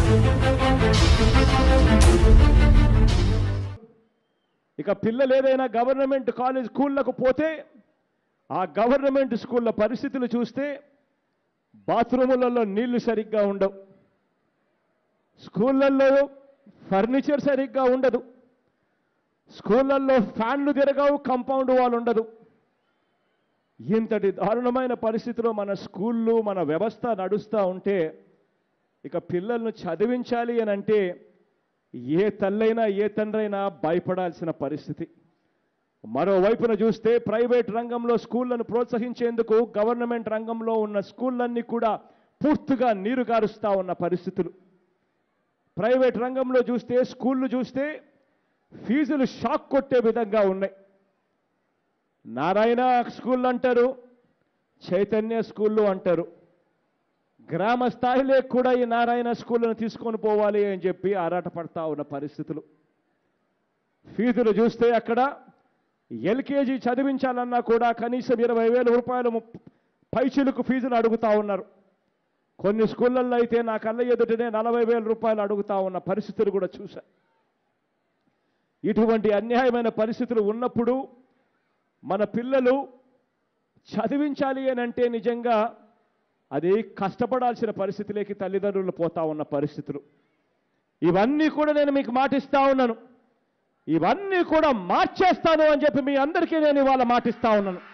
ఇక పిల్లలు ఏదైనా గవర్నమెంట్ కాలేజ్ స్కూళ్ళకు పోతే ఆ గవర్నమెంట్ స్కూళ్ళ పరిస్థితులు చూస్తే బాత్రూములలో నీళ్లు సరిగ్గా ఉండవు స్కూళ్ళల్లో ఫర్నిచర్ సరిగ్గా ఉండదు స్కూళ్ళల్లో ఫ్యాన్లు తిరగవు కాంపౌండ్ వాల్ ఉండదు ఇంతటి దారుణమైన పరిస్థితిలో మన స్కూళ్ళు మన వ్యవస్థ నడుస్తూ ఉంటే ఇక పిల్లలను చదివించాలి అని అంటే ఏ తల్లైనా ఏ తండ్రైనా భయపడాల్సిన పరిస్థితి మరోవైపున చూస్తే ప్రైవేట్ రంగంలో స్కూళ్లను ప్రోత్సహించేందుకు గవర్నమెంట్ రంగంలో ఉన్న స్కూళ్ళన్నీ కూడా పూర్తిగా నీరుగారుస్తూ ఉన్న పరిస్థితులు ప్రైవేట్ రంగంలో చూస్తే స్కూళ్ళు చూస్తే ఫీజులు షాక్ కొట్టే విధంగా ఉన్నాయి నారాయణ స్కూల్ అంటారు చైతన్య స్కూళ్ళు అంటారు గ్రామ స్థాయిలో కూడా ఈ నారాయణ స్కూళ్ళను తీసుకొని పోవాలి అని చెప్పి ఆరాటపడతా ఉన్న పరిస్థితులు ఫీజులు చూస్తే అక్కడ ఎల్కేజీ చదివించాలన్నా కూడా కనీసం ఇరవై వేల రూపాయలు ముప్- పైచిలుకు ఫీజులు అడుగుతా ఉన్నారు కొన్ని స్కూళ్ళల్లో అయితే నా కళ్ళ ఎదుటనే నలభై వేల రూపాయలు అడుగుతా ఉన్న పరిస్థితులు కూడా చూశా ఇటువంటి అన్యాయమైన పరిస్థితులు ఉన్నప్పుడు మన పిల్లలు చదివించాలి అని అంటే నిజంగా అది కష్టపడాల్సిన పరిస్థితిలోకి తల్లిదండ్రులు పోతా ఉన్న పరిస్థితులు ఇవన్నీ కూడా నేను మీకు మాటిస్తా ఉన్నాను ఇవన్నీ కూడా మార్చేస్తాను అని చెప్పి మీ అందరికీ నేను ఇవాళ మాటిస్తా ఉన్నాను